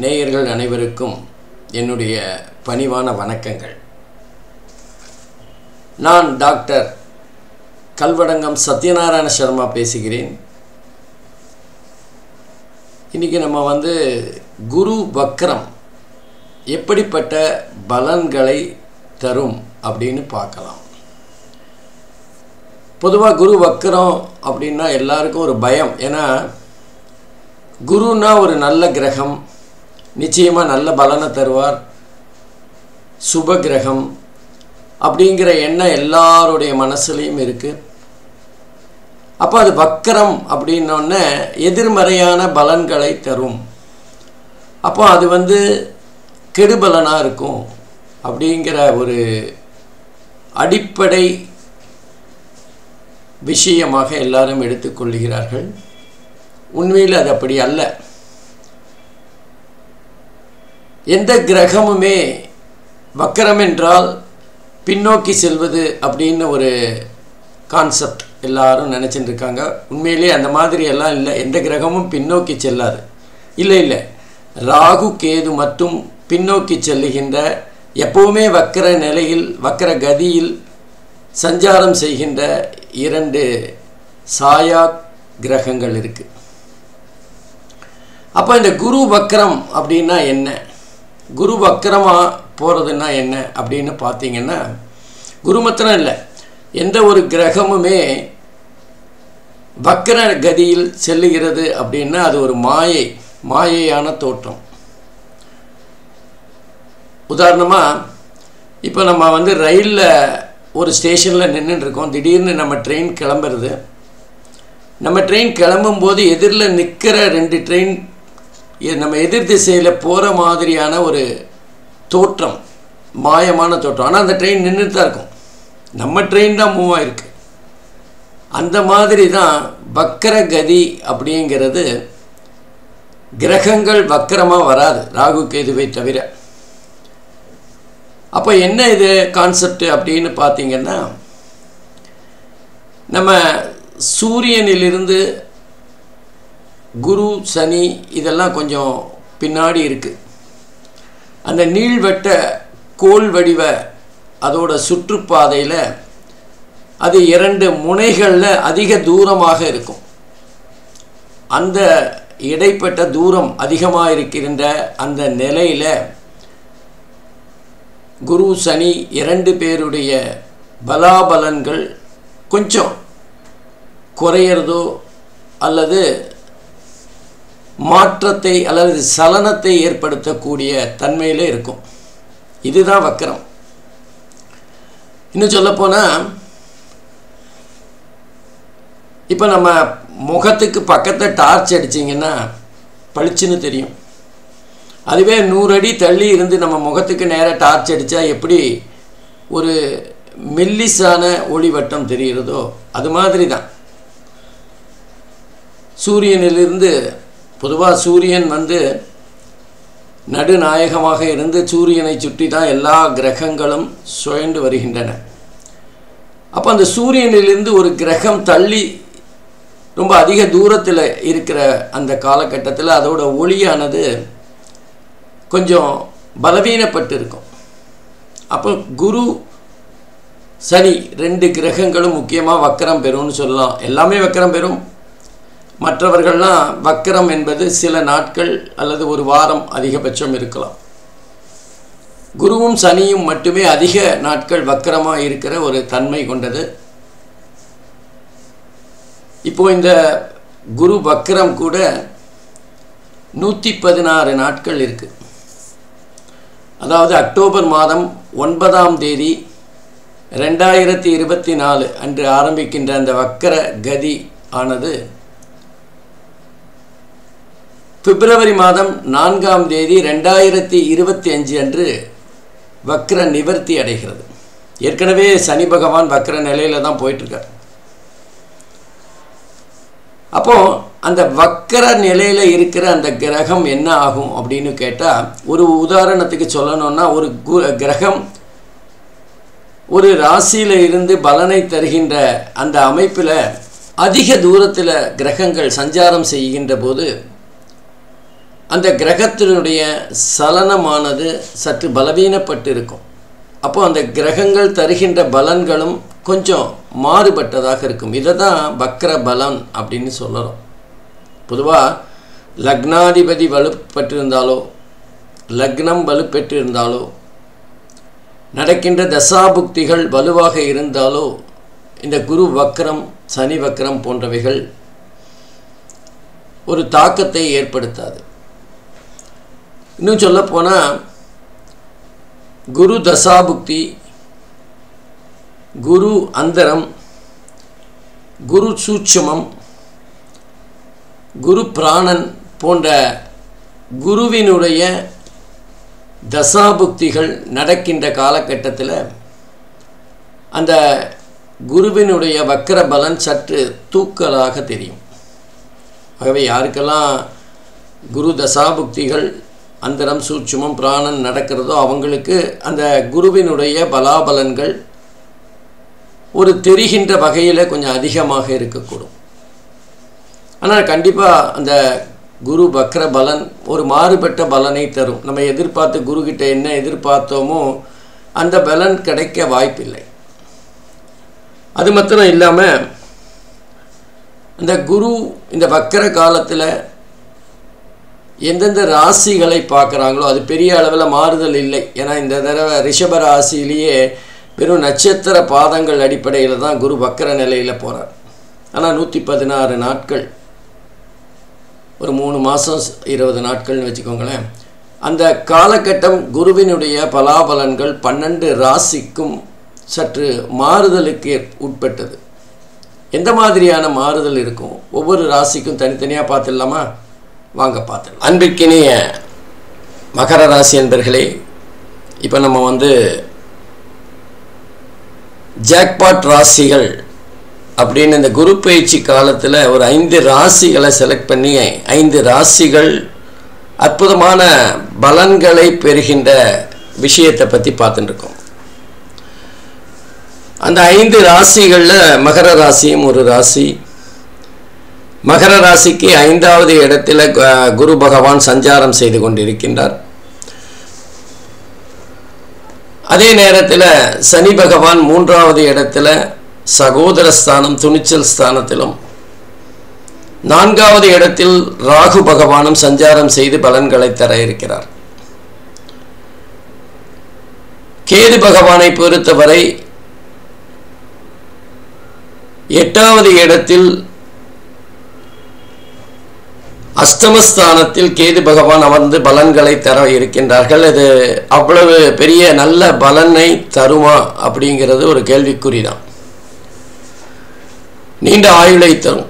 நேயர்கள் அனைவருக்கும் என்னுடைய பணிவான வணக்கங்கள் நான் டாக்டர் கல்வடங்கம் சத்யநாராயண சர்மா பேசுகிறேன் இன்றைக்கி நம்ம வந்து குரு வக்ரம் எப்படிப்பட்ட பலன்களை தரும் அப்படின்னு பார்க்கலாம் பொதுவாக குரு வக்கரம் அப்படின்னா எல்லாருக்கும் ஒரு பயம் ஏன்னா குருன்னா ஒரு நல்ல கிரகம் நிச்சயமாக நல்ல பலனை தருவார் சுப கிரகம் அப்படிங்கிற எண்ணம் எல்லாருடைய மனசுலேயும் இருக்குது அப்போ அது வக்கரம் அப்படின்னோடனே எதிர்மறையான பலன்களை தரும் அப்போ அது வந்து கெடுபலனாக இருக்கும் அப்படிங்கிற ஒரு அடிப்படை விஷயமாக எல்லாரும் எடுத்துக்கொள்கிறார்கள் உண்மையில் அது அப்படி அல்ல எந்த கிரகமுமே வக்கரம் என்றால் பின்னோக்கி செல்வது அப்படின்னு ஒரு கான்செப்ட் எல்லாரும் நினச்சிட்டு இருக்காங்க உண்மையிலே அந்த மாதிரி எல்லாம் இல்லை எந்த கிரகமும் பின்னோக்கி செல்லாது இல்லை இல்லை ராகு கேது மட்டும் பின்னோக்கி செல்லுகின்ற எப்போவுமே வக்கர நிலையில் வக்கர கதியில் சஞ்சாரம் செய்கின்ற இரண்டு சாயா கிரகங்கள் இருக்குது அப்போ இந்த குரு வக்கரம் அப்படின்னா என்ன குரு வக்கரமாக போகிறதுனா என்ன அப்படின்னு பார்த்தீங்கன்னா குரு மாத்திரம் இல்லை எந்த ஒரு கிரகமுமே வக்கர கதியில் செல்லுகிறது அப்படின்னா அது ஒரு மாயை மாயையான தோற்றம் உதாரணமாக இப்போ நம்ம வந்து ரயிலில் ஒரு ஸ்டேஷனில் நின்றுட்டுருக்கோம் திடீர்னு நம்ம ட்ரெயின் கிளம்புறது நம்ம ட்ரெயின் கிளம்பும்போது எதிரில் நிற்கிற ரெண்டு ட்ரெயின் நம்ம எதிர் திசையில் போகிற மாதிரியான ஒரு தோற்றம் மாயமான தோற்றம் ஆனால் அந்த ட்ரெயின் நின்றுட்டு தான் இருக்கும் நம்ம ட்ரெயின் தான் மூவ் ஆகிருக்கு அந்த மாதிரி தான் வக்கர கதி அப்படிங்கிறது கிரகங்கள் வக்கரமாக வராது ராகு கேதுவை தவிர அப்போ என்ன இது கான்செப்ட் அப்படின்னு பார்த்தீங்கன்னா நம்ம சூரியனிலிருந்து குரு சனி இதெல்லாம் கொஞ்சம் பின்னாடி இருக்குது அந்த நீள்வட்ட கோல் வடிவ அதோட சுற்றுப்பாதையில் அது இரண்டு முனைகளில் அதிக தூரமாக இருக்கும் அந்த இடைப்பட்ட தூரம் அதிகமாக இருக்கின்ற அந்த நிலையில் குரு சனி இரண்டு பேருடைய பலாபலன்கள் கொஞ்சம் குறையிறதோ அல்லது மாற்றத்தை அல்லது சலனத்தை ஏற்படுத்தக்கூடிய தன்மையில் இருக்கும் இதுதான் வக்கரம் இன்னும் சொல்லப்போனால் இப்போ நம்ம முகத்துக்கு பக்கத்தில் டார்ச் அடிச்சிங்கன்னா பளிச்சுன்னு தெரியும் அதுவே நூறு அடி தள்ளி இருந்து நம்ம முகத்துக்கு நேராக டார்ச் அடித்தா எப்படி ஒரு மெல்லிஸான ஒளிவட்டம் தெரிகிறதோ அது மாதிரி தான் சூரியனிலிருந்து பொதுவாக சூரியன் வந்து நடுநாயகமாக இருந்து சூரியனை சுற்றி தான் எல்லா கிரகங்களும் சுழண்டு வருகின்றன அப்போ அந்த சூரியனிலிருந்து ஒரு கிரகம் தள்ளி ரொம்ப அதிக தூரத்தில் இருக்கிற அந்த காலகட்டத்தில் அதோட ஒளியானது கொஞ்சம் பலவீனப்பட்டு இருக்கும் அப்போ குரு சனி ரெண்டு கிரகங்களும் முக்கியமாக வக்கரம் பெறும்னு சொல்லலாம் எல்லாமே வக்கரம் பெறும் மற்றவர்கள்லாம் வக்கரம் என்பது சில நாட்கள் அல்லது ஒரு வாரம் அதிகபட்சம் இருக்கலாம் குருவும் சனியும் மட்டுமே அதிக நாட்கள் வக்கரமாக இருக்கிற ஒரு தன்மை கொண்டது இப்போ இந்த குரு வக்கரம் கூட நூற்றி பதினாறு நாட்கள் இருக்குது அதாவது அக்டோபர் மாதம் ஒன்பதாம் தேதி ரெண்டாயிரத்தி இருபத்தி நாலு அன்று ஆரம்பிக்கின்ற அந்த வக்கர கதி ஆனது பிப்ரவரி மாதம் நான்காம் தேதி ரெண்டாயிரத்தி இருபத்தி அஞ்சு அன்று வக்ர நிவர்த்தி அடைகிறது ஏற்கனவே சனி பகவான் வக்ர நிலையில் தான் போயிட்டுருக்கார் அப்போது அந்த வக்கர நிலையில் இருக்கிற அந்த கிரகம் என்ன ஆகும் அப்படின்னு கேட்டால் ஒரு உதாரணத்துக்கு சொல்லணும்னா ஒரு கு கிரகம் ஒரு ராசியில் இருந்து பலனை தருகின்ற அந்த அமைப்பில் அதிக தூரத்தில் கிரகங்கள் சஞ்சாரம் செய்கின்ற போது அந்த கிரகத்தினுடைய சலனமானது சற்று பலவீனப்பட்டு இருக்கும் அப்போ அந்த கிரகங்கள் தருகின்ற பலன்களும் கொஞ்சம் மாறுபட்டதாக இருக்கும் இதை தான் வக்ர பலன் அப்படின்னு சொல்லலாம் பொதுவாக லக்னாதிபதி வலுப்பட்டிருந்தாலோ லக்னம் வலுப்பெற்றிருந்தாலோ நடக்கின்ற தசாபுக்திகள் வலுவாக இருந்தாலோ இந்த குரு வக்ரம் சனி வக்ரம் போன்றவைகள் ஒரு தாக்கத்தை ஏற்படுத்தாது இன்னும் சொல்லப்போனால் குரு தசாபுக்தி குரு அந்தரம் குரு சூட்சமம் குரு பிராணன் போன்ற குருவினுடைய தசாபுக்திகள் நடக்கின்ற காலகட்டத்தில் அந்த குருவினுடைய வக்கர பலன் சற்று தூக்கலாக தெரியும் ஆகவே யாருக்கெல்லாம் குரு தசாபுக்திகள் அந்தரம் சூட்சுமம் பிராணன் நடக்கிறதோ அவங்களுக்கு அந்த குருவினுடைய பலாபலன்கள் ஒரு தெரிகின்ற வகையில் கொஞ்சம் அதிகமாக இருக்கக்கூடும் ஆனால் கண்டிப்பாக அந்த குரு பக்ர பலன் ஒரு மாறுபட்ட பலனை தரும் நம்ம எதிர்பார்த்து குருக்கிட்ட என்ன எதிர்பார்த்தோமோ அந்த பலன் கிடைக்க வாய்ப்பில்லை அது மாத்திரம் இல்லாமல் அந்த குரு இந்த வக்கர காலத்தில் எந்தெந்த ராசிகளை பார்க்குறாங்களோ அது பெரிய அளவில் மாறுதல் இல்லை ஏன்னா இந்த தடவை ரிஷப ராசியிலேயே வெறும் நட்சத்திர பாதங்கள் அடிப்படையில் தான் குரு வக்கர நிலையில் போகிறார் ஆனால் நூற்றி பதினாறு நாட்கள் ஒரு மூணு மாதம் இருபது நாட்கள்னு வச்சுக்கோங்களேன் அந்த காலகட்டம் குருவினுடைய பலாபலன்கள் பன்னெண்டு ராசிக்கும் சற்று மாறுதலுக்கு உட்பட்டது எந்த மாதிரியான மாறுதல் இருக்கும் ஒவ்வொரு ராசிக்கும் தனித்தனியாக பார்த்துடலாமா வாங்க பார்த்துடலாம் அன்பிற்கினிய மகர ராசி என்பர்களே இப்போ நம்ம வந்து ஜாக்பாட் ராசிகள் அப்படின்னு இந்த குரு பயிற்சி காலத்தில் ஒரு ஐந்து ராசிகளை செலக்ட் பண்ணி ஐந்து ராசிகள் அற்புதமான பலன்களை பெறுகின்ற விஷயத்தை பற்றி பார்த்துட்டுருக்கோம் அந்த ஐந்து ராசிகளில் மகர ராசியும் ஒரு ராசி மகர ராசிக்கு ஐந்தாவது இடத்துல குரு பகவான் சஞ்சாரம் செய்து கொண்டிருக்கின்றார் அதே நேரத்தில் சனி பகவான் மூன்றாவது இடத்துல சகோதர ஸ்தானம் துணிச்சல் ஸ்தானத்திலும் நான்காவது இடத்தில் ராகு பகவானும் சஞ்சாரம் செய்து பலன்களை தர இருக்கிறார் கேது பகவானை பொறுத்தவரை எட்டாவது இடத்தில் அஷ்டமஸ்தானத்தில் கேது பகவான் அமர்ந்து பலன்களை தர இருக்கின்றார்கள் இது அவ்வளவு பெரிய நல்ல பலனை தருமா அப்படிங்கிறது ஒரு கேள்விக்குறிதான் நீண்ட ஆயுளை தரும்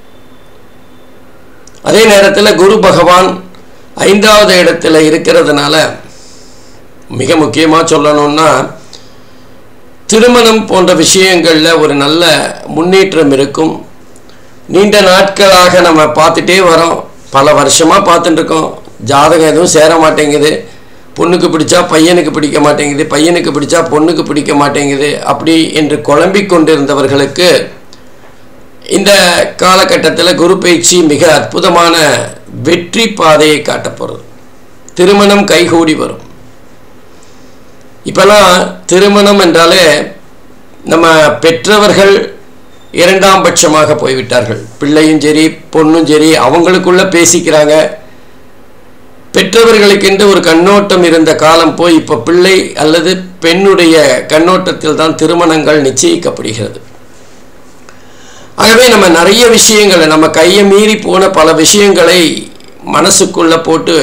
அதே நேரத்தில் குரு பகவான் ஐந்தாவது இடத்துல இருக்கிறதுனால மிக முக்கியமாக சொல்லணும்னா திருமணம் போன்ற விஷயங்களில் ஒரு நல்ல முன்னேற்றம் இருக்கும் நீண்ட நாட்களாக நம்ம பார்த்துட்டே வரோம் பல வருஷமாக பார்த்துட்டு இருக்கோம் ஜாதகம் எதுவும் சேர மாட்டேங்குது பொண்ணுக்கு பிடிச்சா பையனுக்கு பிடிக்க மாட்டேங்குது பையனுக்கு பிடிச்சா பொண்ணுக்கு பிடிக்க மாட்டேங்குது அப்படி என்று குழம்பிக் கொண்டிருந்தவர்களுக்கு இந்த காலகட்டத்தில் குரு பயிற்சி மிக அற்புதமான வெற்றி பாதையை காட்டப்போகிறது திருமணம் கைகூடி வரும் இப்போல்லாம் திருமணம் என்றாலே நம்ம பெற்றவர்கள் இரண்டாம் பட்சமாக போய்விட்டார்கள் பிள்ளையும் சரி பொண்ணும் சரி அவங்களுக்குள்ள பேசிக்கிறாங்க பெற்றவர்களுக்கென்று ஒரு கண்ணோட்டம் இருந்த காலம் போய் இப்போ பிள்ளை அல்லது பெண்ணுடைய கண்ணோட்டத்தில் தான் திருமணங்கள் நிச்சயிக்கப்படுகிறது ஆகவே நம்ம நிறைய விஷயங்களை நம்ம கையை மீறி போன பல விஷயங்களை மனசுக்குள்ள போட்டு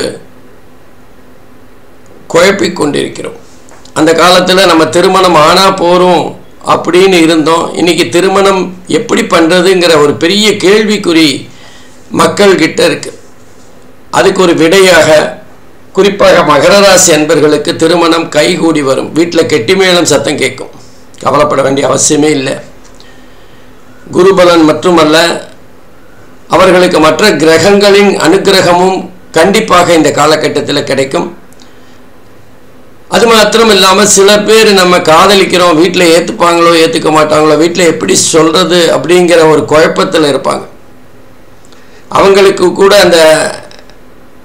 குழப்பிக் கொண்டிருக்கிறோம் அந்த காலத்தில் நம்ம திருமணம் ஆனால் போகிறோம் அப்படின்னு இருந்தோம் இன்னைக்கு திருமணம் எப்படி பண்ணுறதுங்கிற ஒரு பெரிய கேள்விக்குறி மக்கள்கிட்ட இருக்கு அதுக்கு ஒரு விடையாக குறிப்பாக மகர ராசி அன்பர்களுக்கு திருமணம் கைகூடி வரும் வீட்டில் கெட்டி மேளம் சத்தம் கேட்கும் கவலைப்பட வேண்டிய அவசியமே இல்லை குருபலன் மட்டுமல்ல அவர்களுக்கு மற்ற கிரகங்களின் அனுகிரகமும் கண்டிப்பாக இந்த காலகட்டத்தில் கிடைக்கும் அது மாத்திரம் இல்லாமல் சில பேர் நம்ம காதலிக்கிறோம் வீட்டில் ஏற்றுப்பாங்களோ ஏற்றுக்க மாட்டாங்களோ வீட்டில் எப்படி சொல்கிறது அப்படிங்கிற ஒரு குழப்பத்தில் இருப்பாங்க அவங்களுக்கு கூட அந்த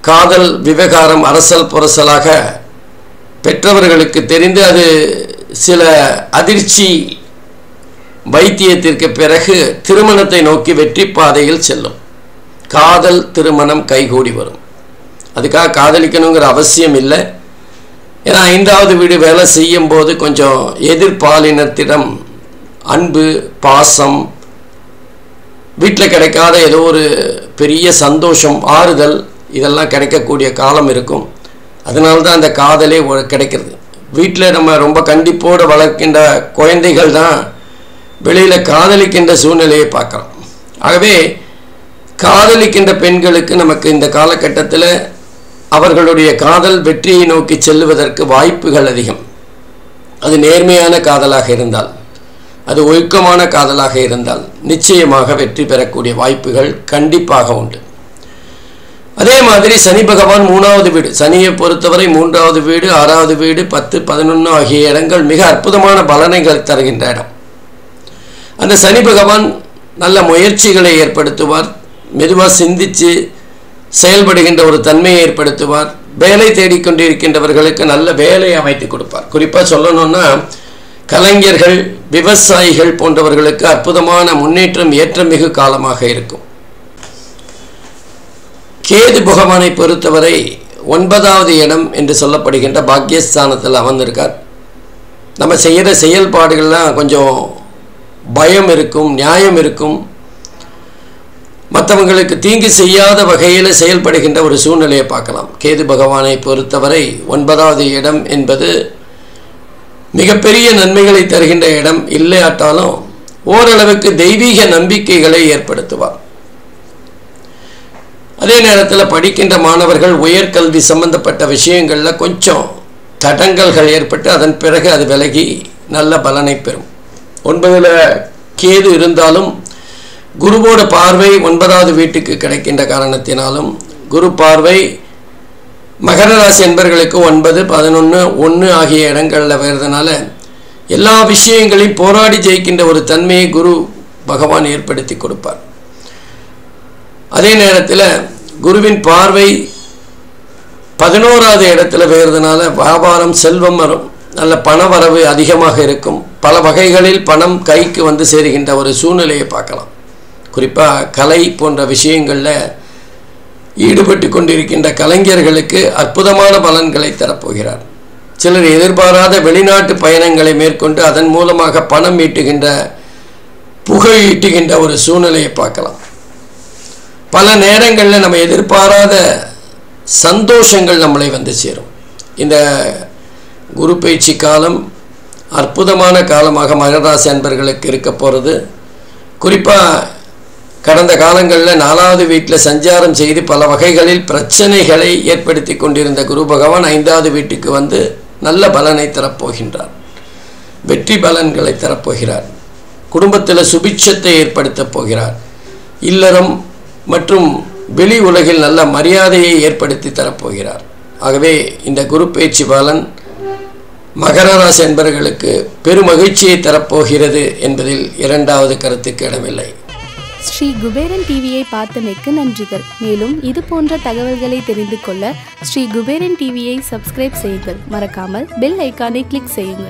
காதல் விவகாரம் அரசல் புரசலாக பெற்றவர்களுக்கு தெரிந்து அது சில அதிர்ச்சி வைத்தியத்திற்கு பிறகு திருமணத்தை நோக்கி வெற்றி பாதையில் செல்லும் காதல் திருமணம் கைகூடி வரும் அதுக்காக காதலிக்கணுங்கிற அவசியம் இல்லை ஏன்னா ஐந்தாவது வீடு வேலை செய்யும் போது கொஞ்சம் எதிர்பாலினத்திடம் அன்பு பாசம் வீட்டில் கிடைக்காத ஏதோ ஒரு பெரிய சந்தோஷம் ஆறுதல் இதெல்லாம் கிடைக்கக்கூடிய காலம் இருக்கும் அதனால தான் அந்த காதலே ஒ- கிடைக்கிறது வீட்டில் நம்ம ரொம்ப கண்டிப்போடு வளர்க்கின்ற குழந்தைகள் தான் வெளியில் காதலிக்கின்ற சூழ்நிலையை பார்க்குறோம் ஆகவே காதலிக்கின்ற பெண்களுக்கு நமக்கு இந்த காலகட்டத்தில் அவர்களுடைய காதல் வெற்றியை நோக்கி செல்லுவதற்கு வாய்ப்புகள் அதிகம் அது நேர்மையான காதலாக இருந்தால் அது ஒழுக்கமான காதலாக இருந்தால் நிச்சயமாக வெற்றி பெறக்கூடிய வாய்ப்புகள் கண்டிப்பாக உண்டு அதே மாதிரி சனி பகவான் மூணாவது வீடு சனியை பொறுத்தவரை மூன்றாவது வீடு ஆறாவது வீடு பத்து பதினொன்று ஆகிய இடங்கள் மிக அற்புதமான பலனைகள் தருகின்ற இடம் அந்த சனி பகவான் நல்ல முயற்சிகளை ஏற்படுத்துவார் மெதுவாக சிந்தித்து செயல்படுகின்ற ஒரு தன்மையை ஏற்படுத்துவார் வேலை தேடிக்கொண்டிருக்கின்றவர்களுக்கு நல்ல வேலை அமைத்து கொடுப்பார் குறிப்பாக சொல்லணும்னா கலைஞர்கள் விவசாயிகள் போன்றவர்களுக்கு அற்புதமான முன்னேற்றம் ஏற்றமிகு காலமாக இருக்கும் கேது பகவானை பொறுத்தவரை ஒன்பதாவது இடம் என்று சொல்லப்படுகின்ற பாக்கியஸ்தானத்தில் அமர்ந்திருக்கார் நம்ம செய்கிற செயல்பாடுகள்லாம் கொஞ்சம் பயம் இருக்கும் நியாயம் இருக்கும் மற்றவங்களுக்கு தீங்கு செய்யாத வகையில் செயல்படுகின்ற ஒரு சூழ்நிலையை பார்க்கலாம் கேது பகவானை பொறுத்தவரை ஒன்பதாவது இடம் என்பது மிகப்பெரிய நன்மைகளை தருகின்ற இடம் இல்லையாட்டாலும் ஓரளவுக்கு தெய்வீக நம்பிக்கைகளை ஏற்படுத்துவார் அதே நேரத்தில் படிக்கின்ற மாணவர்கள் உயர்கல்வி சம்பந்தப்பட்ட விஷயங்களில் கொஞ்சம் தடங்கல்கள் ஏற்பட்டு அதன் பிறகு அது விலகி நல்ல பலனை பெறும் ஒன்பதில் கேது இருந்தாலும் குருவோட பார்வை ஒன்பதாவது வீட்டுக்கு கிடைக்கின்ற காரணத்தினாலும் குரு பார்வை மகர ராசி என்பர்களுக்கு ஒன்பது பதினொன்று ஒன்று ஆகிய இடங்களில் வருதுனால எல்லா விஷயங்களையும் போராடி ஜெயிக்கின்ற ஒரு தன்மையை குரு பகவான் ஏற்படுத்தி கொடுப்பார் அதே நேரத்தில் குருவின் பார்வை பதினோராவது இடத்துல வேறதுனால வியாபாரம் செல்வம் வரும் நல்ல பண வரவு அதிகமாக இருக்கும் பல வகைகளில் பணம் கைக்கு வந்து சேருகின்ற ஒரு சூழ்நிலையை பார்க்கலாம் குறிப்பாக கலை போன்ற விஷயங்களில் ஈடுபட்டு கொண்டிருக்கின்ற கலைஞர்களுக்கு அற்புதமான பலன்களை தரப்போகிறார் சிலர் எதிர்பாராத வெளிநாட்டு பயணங்களை மேற்கொண்டு அதன் மூலமாக பணம் ஈட்டுகின்ற புகழ் ஈட்டுகின்ற ஒரு சூழ்நிலையை பார்க்கலாம் பல நேரங்களில் நம்ம எதிர்பாராத சந்தோஷங்கள் நம்மளை வந்து சேரும் இந்த குரு பயிற்சி காலம் அற்புதமான காலமாக மகராசி அன்பர்களுக்கு இருக்க போகிறது குறிப்பாக கடந்த காலங்களில் நாலாவது வீட்டில் சஞ்சாரம் செய்து பல வகைகளில் பிரச்சனைகளை ஏற்படுத்தி கொண்டிருந்த குரு பகவான் ஐந்தாவது வீட்டுக்கு வந்து நல்ல பலனை தரப்போகின்றார் வெற்றி பலன்களை தரப்போகிறார் குடும்பத்தில் சுபிட்சத்தை ஏற்படுத்தப் போகிறார் இல்லறம் மற்றும் வெளி உலகில் நல்ல மரியாதையை ஏற்படுத்தி தரப்போகிறார் ஆகவே இந்த குரு பயிற்சி பலன் மகர ராசி என்பவர்களுக்கு பெருமகிழ்ச்சியை தரப்போகிறது என்பதில் இரண்டாவது கருத்துக்கு இடமில்லை ஸ்ரீ குபேரன் டிவியை பார்த்தமைக்கு நன்றிகள் மேலும் இது போன்ற தகவல்களை தெரிந்து கொள்ள ஸ்ரீ குபேரன் டிவியை சப்ஸ்கிரைப் செய்யுங்கள் மறக்காமல் பெல் ஐக்கானை கிளிக் செய்யுங்கள்